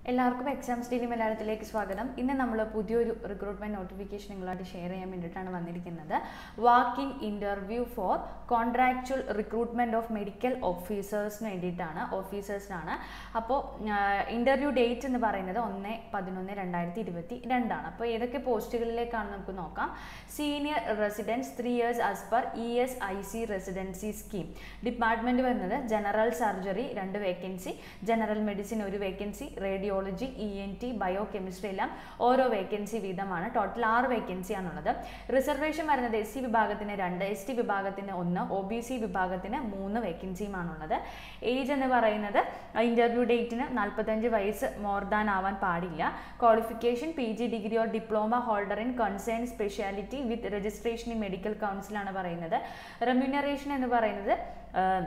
എല്ലാവർക്കും exams daily മലയാളത്തിലേക്ക് സ്വാഗതം ഇന്ന് നമ്മൾ പുതിയൊരു റിക്രൂട്ട്മെന്റ് നോട്ടിഫിക്കേഷൻ നിങ്ങളായിട്ട് ഷെയർ ചെയ്യാൻ വേണ്ടിയിട്ടാണ് വന്നിരിക്കുന്നത് walk in interview for contractual recruitment of medical ഓഫീസേഴ്സിന് വേണ്ടിയിട്ടാണ് ഓഫീസേഴ്സിനാണ് അപ്പോൾ ഇൻ്റർവ്യൂ ഡേറ്റ് എന്ന് പറയുന്നത് ഒന്ന് പതിനൊന്ന് രണ്ടായിരത്തി ഇരുപത്തി രണ്ടാണ് അപ്പോൾ ഏതൊക്കെ പോസ്റ്റുകളിലേക്കാണ് നമുക്ക് നോക്കാം senior residents three years as per E S I C residency scheme department വരുന്നത് ജനറൽ സർജറി രണ്ട് വേക്കൻസി ജനറൽ മെഡിസിൻ ഒരു vacancy radiology E N T biochemistry എല്ലാം ഓരോ വേക്കൻസി വീതമാണ് ടോട്ടൽ ആറ് വേക്കൻസി ആണുള്ളത് റിസർവേഷൻ വരുന്നത് എസ് സി വിഭാഗത്തിന് രണ്ട് എസ് ടി വിഭാഗത്തിന് ഒന്ന് ഒ ബി സി വിഭാഗത്തിന് മൂന്ന് വേക്കൻസിയുമാണുള്ളത് ഏജ് എന്ന് പറയുന്നത് ഇൻ്റർവ്യൂ ഡേറ്റിന് നാൽപ്പത്തഞ്ച് വയസ്സ് മോർ ദാൻ ആവാൻ പാടില്ല qualification P G degree or diploma holder in concern speciality with registration in medical കൗൺസിലാണ് പറയുന്നത് റെമ്യൂണറേഷൻ എന്ന് പറയുന്നത് ആഹ്,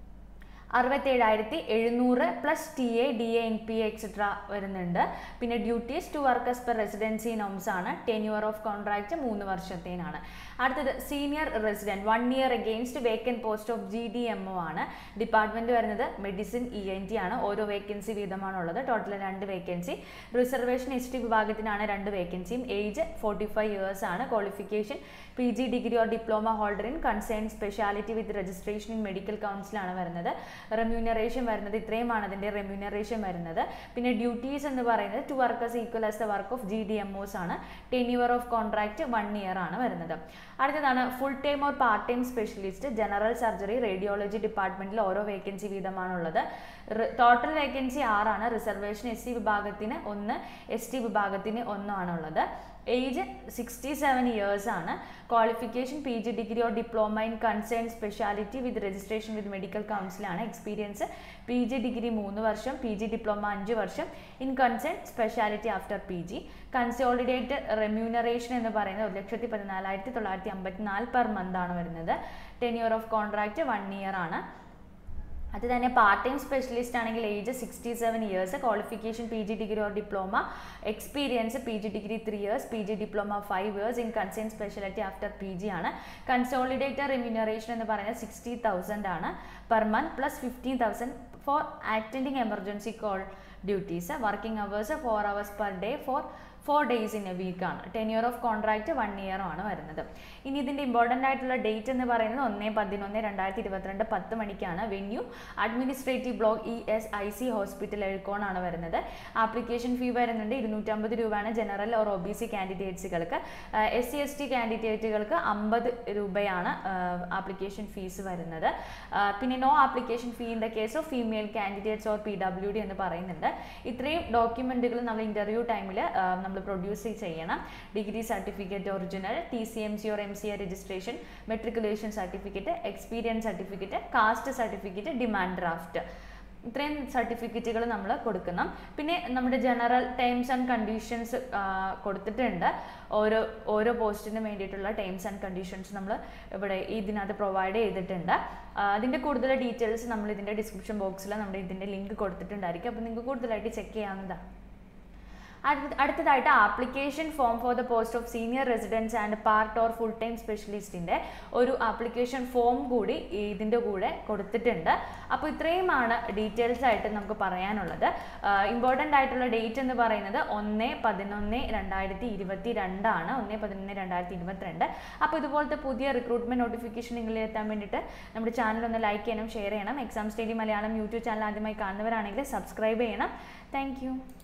അറുപത്തേഴായിരത്തി എഴുന്നൂറ് plus T A D A N P etcetera വരുന്നുണ്ട് പിന്നെ duties to workers per residency norms ആണ് ടെന്യൂർ ഓഫ് കോൺട്രാക്റ്റ് മൂന്ന് വർഷത്തേനാണ് അടുത്തത് senior resident one year against vacant post of G D M O ആണ് ഡിപ്പാർട്ട്മെൻറ്റ് വരുന്നത് മെഡിസിൻ ഇ എൻ ടി ആണ് ഓരോ വേക്കൻസി വീതമാണുള്ളത് ടോട്ടൽ രണ്ട് വേക്കൻസി റിസർവേഷൻ എസ് ടി വിഭാഗത്തിനാണ് രണ്ട് വേക്കൻസിയും ഏജ് ഫോർട്ടി ഫൈവ് ഇയേഴ്സ് ആണ് qualification P G degree or diploma holder in concern speciality with registration in medical കൗൺസിലാണ് വരുന്നത് റെമ്യൂണറേഷൻ വരുന്നത് ഇത്രയുമാണ് അതിൻ്റെ റെമ്യൂണറേഷൻ വരുന്നത് പിന്നെ ഡ്യൂട്ടീസ് എന്ന് പറയുന്നത് to workers equal as the work of G D M Os ആണ് tenure of contract one year ആണ് വരുന്നത് അടുത്തതാണ് full time or part time specialist general surgery radiology ഡിപ്പാർട്ട്മെന്റിൽ ഓരോ വേക്കൻസി വീതമാണുള്ളത് ടോട്ടൽ വേക്കൻസി ആറാണ് റിസർവേഷൻ എസ് സി വിഭാഗത്തിന് ഒന്ന് എസ് ടി വിഭാഗത്തിന് ഒന്നാണുള്ളത് ഏജ് സിക്സ്റ്റി സെവൻ ഇയേഴ്സ് ആണ് qualification P G degree or diploma in concern speciality with registration with medical കൗൺസിലാണ് എക്സ്പീരിയൻസ് പി ജി ഡിഗ്രി മൂന്ന് വർഷം പി ജി ഡിപ്ലോമ അഞ്ച് വർഷം in concern speciality after P G consolidate remuneration എന്ന് പറയുന്നത് ഒരു ലക്ഷത്തി പതിനാലായിരത്തി തൊള്ളായിരത്തി അമ്പത്തി നാല് പെർ മന്ത് ആണ് വരുന്നത് tenure of contract one year ആണ് അത് തന്നെ പാർട്ട് ടൈം സ്പെഷ്യലിസ്റ്റ് ആണെങ്കിൽ age sixty seven years qualification P G degree or diploma experience P G degree three years P G diploma five years in concern speciality after P G ആണ് consolidated remuneration എന്ന് പറയുന്നത് sixty thousand ആണ് per month plus fifteen thousand for attending emergency call duties working hours four hours per day for four days in a വീക്കാണ് tenure of contract one year ആണ് വരുന്നത് ഇനി ഇതിൻ്റെ important ആയിട്ടുള്ള date എന്ന് പറയുന്നത് ഒന്ന് പതിനൊന്ന് രണ്ടായിരത്തി ഇരുപത്തിരണ്ട് പത്ത് മണിക്കാണ് venue administrative block E S I C hospital എഴുക്കോണാണ് വരുന്നത് ആപ്ലിക്കേഷൻ ഫീ വരുന്നുണ്ട് ഇരുന്നൂറ്റമ്പത് രൂപയാണ് general or O B C കാൻഡിഡേറ്റ്സുകൾക്ക് എസ് സി എസ് ടി കാൻഡിഡേറ്റുകൾക്ക് അമ്പത് രൂപയാണ് ആപ്ലിക്കേഷൻ ഫീസ് വരുന്നത് ആ, പിന്നെ no application fee in the case of female candidates or P W D എന്ന് പറയുന്നുണ്ട് ഇത്രയും ഡോക്യുമെൻറ്റുകൾ നമ്മൾ ഇൻ്റർവ്യൂ ടൈമിൽ നമ്മൾ പ്രൊഡ്യൂസ് ചെയ്യണം degree certificate original T C M C or M C A registration matriculation certificate experience certificate caste certificate demand draft ഇത്രയും സർട്ടിഫിക്കറ്റുകൾ നമ്മൾ കൊടുക്കണം പിന്നെ നമ്മുടെ ജനറൽ ടേംസ് ആൻഡ് കണ്ടീഷൻസ് കൊടുത്തിട്ടുണ്ട് ഓരോ ഓരോ പോസ്റ്റിനും വേണ്ടിയിട്ടുള്ള ടേംസ് ആൻഡ് കണ്ടീഷൻസ് നമ്മൾ ഇവിടെ ഇതിനകത്ത് പ്രൊവൈഡ് ചെയ്തിട്ടുണ്ട് ആ, അതിൻ്റെ കൂടുതൽ ഡീറ്റെയിൽസ് നമ്മൾ ഇതിൻ്റെ ഡിസ്ക്രിപ്ഷൻ ബോക്സിൽ നമ്മുടെ ഇതിൻ്റെ ലിങ്ക് കൊടുത്തിട്ടുണ്ടായിരിക്കും അപ്പോൾ നിങ്ങൾക്ക് കൂടുതലായിട്ട് ചെക്ക് ചെയ്യാവുന്നതാണ് അടുത്ത- അടുത്തതായിട്ട് application form for the post of senior residents and part or full time സ്പെഷ്യലിസ്റ്റിൻ്റെ ഒരു ആപ്ലിക്കേഷൻ ഫോം കൂടി ഇതിൻ്റെ കൂടെ കൊടുത്തിട്ടുണ്ട് അപ്പോൾ ഇത്രയുമാണ് ഡീറ്റെയിൽസ് ആയിട്ട് നമുക്ക് പറയാനുള്ളത് ഇമ്പോർട്ടൻ്റ് ആയിട്ടുള്ള ഡേറ്റ് എന്ന് പറയുന്നത് ഒന്ന് പതിനൊന്ന് രണ്ടായിരത്തി ഇരുപത്തി രണ്ടാണ് ഒന്ന് പതിനൊന്ന് രണ്ടായിരത്തി ഇരുപത്തിരണ്ട് അപ്പോൾ ഇതുപോലത്തെ പുതിയ റിക്രൂട്ട്മെൻറ്റ് നോട്ടിഫിക്കേഷൻ നിങ്ങളിൽ എത്താൻ വേണ്ടിയിട്ട് നമ്മുടെ ചാനൽ ഒന്ന് ലൈക്ക് ചെയ്യണം ഷെയർ ചെയ്യണം exam study Malayalam YouTube channel ആദ്യമായി കാണുന്നവരാണെങ്കിൽ സബ്സ്ക്രൈബ് ചെയ്യണം താങ്ക്